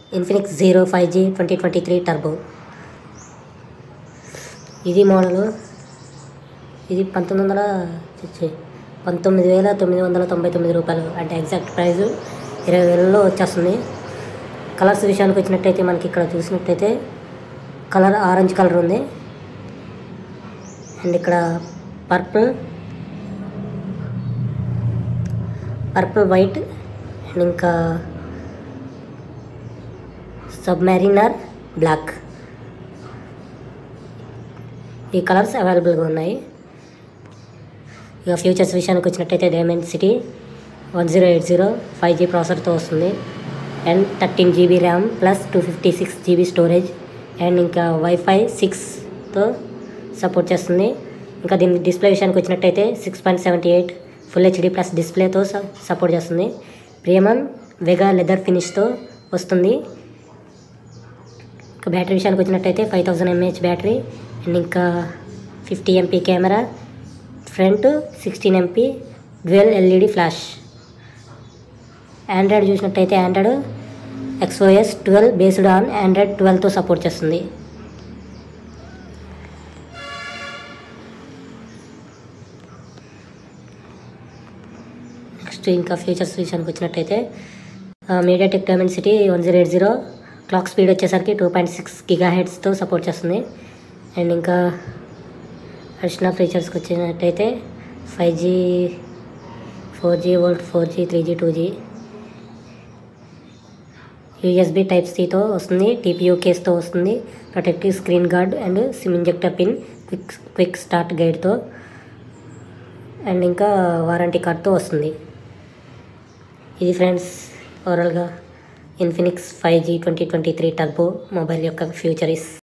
Infinix zero five G twenty twenty three turbo ఇది model ఇది పంతొమ్మిది వందల ఛీ, పంతొమ్మిది వేల తొమ్మిది వందల తొంభై తొమ్మిది రూపాయలు అంటే ఎగ్జాక్ట్ ప్రైస్ ఇరవై వేలలో వచ్చేస్తుంది కలర్స్ విషయానికి వచ్చినట్టయితే మనకి ఇక్కడ చూసినట్టయితే కలర్ ఆరెంజ్ కలర్ ఉంది అండ్ ఇక్కడ పర్పుల్ పర్పుల్ వైట్ అండ్ ఇంకా సబ్మెరీనర్ బ్లాక్ ఈ కలర్స్ అవైలబుల్గా ఉన్నాయి ఇక ఫ్యూచర్స్ విషయానికి వచ్చినట్టయితే Dimensity one zero eight zero five G ప్రాసెసర్తో వస్తుంది and thirteen GB RAM plus two fifty six GB storage and ఇంకా వైఫై సిక్స్తో సపోర్ట్ చేస్తుంది ఇంకా దీని డిస్ప్లే విషయానికి వచ్చినట్టయితే six point seventy eight full HD plus డిస్ప్లేతో సపోర్ట్ చేస్తుంది ప్రియమం వెగా లెదర్ ఫినిష్తో వస్తుంది ఇంకా బ్యాటరీ విషయానికి వచ్చినట్టయితే five thousand mAh battery and ఇంకా fifty MP camera front sixteen MP dual LED flash Android చూసినట్టయితే Android XOS twelve based on Android ట్వెల్వ్తో support చేస్తుంది నెక్స్ట్ ఇంకా ఫీచర్స్ విషయానికి వచ్చినట్టయితే MediaTek Dimensity one zero eight zero clock speed వచ్చేసరికి two point six giga హెడ్స్తో support చేస్తుంది and ఇంకా అడిషనల్ ఫీచర్స్కి వచ్చినట్టయితే five G four G VoLTE four G three G two G USB type సితో వస్తుంది టీపీయూ కేస్తో వస్తుంది protective screen guard and SIM injector pin quick quick start గైడ్తో and ఇంకా వారంటీ కార్డ్తో వస్తుంది ఇది ఫ్రెండ్స్ ఓవరాల్గా Infinix five G twenty twenty three Turbo mobile యొక్క ఫ్యూచరీస్